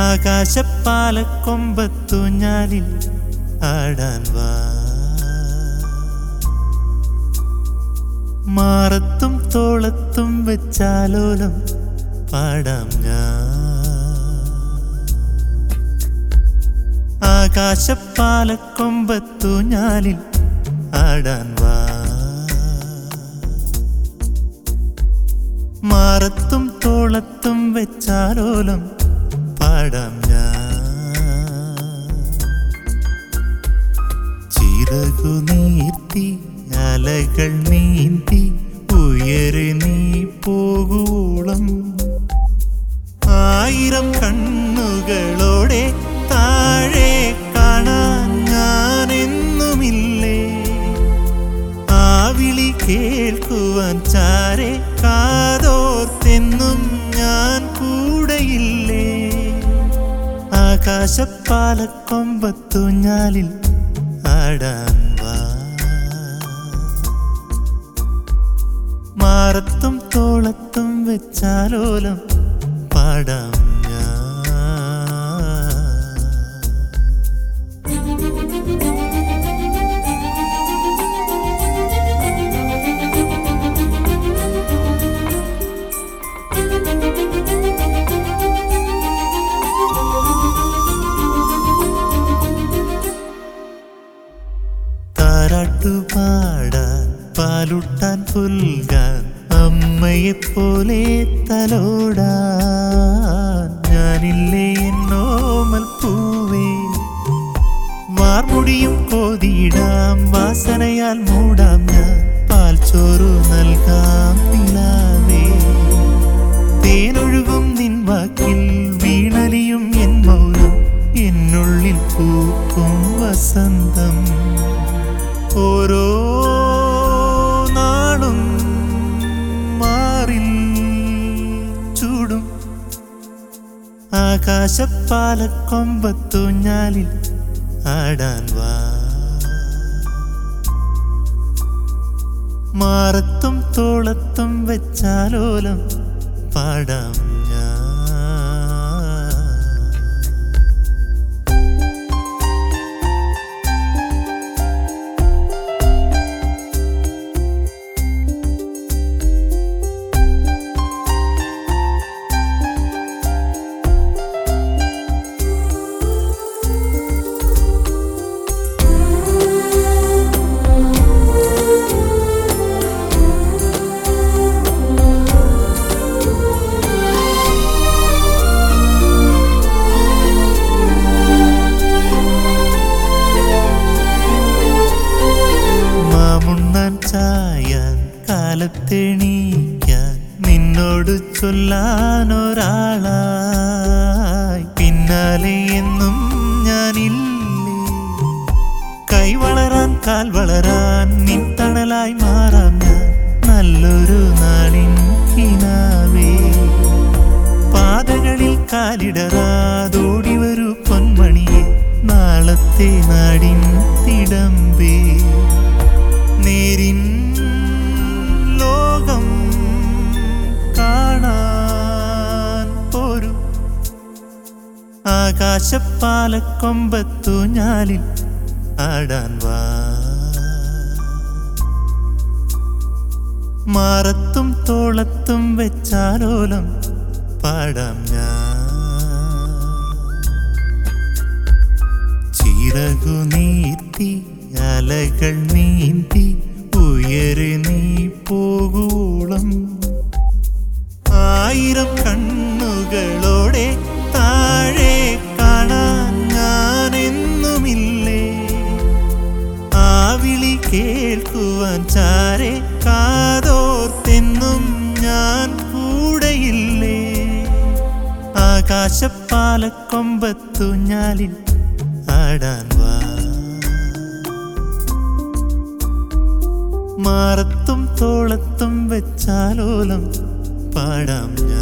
ആകാശപ്പാലക്കൊമ്പത്തൂഞ്ഞാലിൽ ആടാൻ വാ മാറത്തും തോളത്തും വെച്ചാലോലം പാടാം ഞാൻ ആകാശപ്പാലക്കൊമ്പത്തൂഞ്ഞാലിൽ ആടാൻ വാ മാറത്തും തോളത്തും വെച്ചാലോലം പാടാം ഞാൻ ചിറകു നീർത്തി അലകൾ നീന്തി ഉയരെ നീ പോകുവോളം ആയിരം കണ്ണുകളോടെ താഴെ കാണാൻ ഞാൻ എന്നുമില്ലേ ആ വിളി കേൾക്കുവാൻ ചാരെ കാതോർത്തെന്നും ഞാൻ കൂടെയില്ലേ ആകാശപ്പാലക്കൊമ്പത്തൂഞ്ഞാലിൽ ആടാൻ വാ മാറത്തും തോളത്തും വെച്ചാലോലം പാടാം ഞാൻ താരാട്ടുപാടാൻ പാലുട്ടാൻ പുൽകാൻ അമ്മയെപ്പോലെ തലോടാൻ ഞാനില്ലേ എന്നോമൽ പൂവേ വാർമുടിയും കോതിയിടാം വാസനയാൽ മൂടാം ഞാൻ പാൽച്ചോറു നൽകാം നിലാവേ തേനൊഴുകും നിൻ വാക്കിൽ വീണലിയും എൻ മൗനം എന്നുള്ളിൽ പൂക്കും വസന്തം ഓരോ നാളും മാറിൽ ചൂടും ആകാശപ്പാലക്കൊമ്പത്തൂഞ്ഞാലിൽ ആടാൻ വാ മാറത്തും തോളത്തും വെച്ചാലോലം പാടാം ഞാൻ മാമുണ്ണാൻ ചായാൻ കാലത്തെണീക്കാൻ നിന്നോട് ചൊല്ലാൻ ഒരാളായി പിന്നാലെ എന്നും ഞാനില്ലേ കൈ വളരാൻ കാൽ വളരാൻ നിൻ തണലായി മാറാം ഞാൻ നല്ലൊരു നാളിൻ കിനാവേ പാതകളിൽ കാലിടറാതോടി വരൂ പൊന്മണിയെ നാളത്തെ നാടിൻ തിടമ്പേ നേരിൻ ലോകം കാണാൻ പോരും ആകാശപ്പാലക്കൊമ്പത്തൂഞ്ഞാലിൽ ആടാൻ വാ മാറത്തും തോളത്തും വെച്ചാലോലം പാടാം ഞാൻ ചിറകു നീത്തി അലകൾ നീന്തി ഉയരെ നീ പോകുവോളം ആയിരം കണ്ണുകളോടെ താഴെ കാണാൻ ഞാൻ എന്നുമില്ലേ ആ വിളി കേൾക്കുവാൻ ചാരെ കാതോർത്തെന്നും ഞാൻ കൂടെയില്ലേ ആകാശപ്പാലക്കൊമ്പത്തൂഞ്ഞാലിൽ ആടാൻ വാ മാറത്തും തോളത്തും വെച്ചാലോലം പാടാം ഞാൻ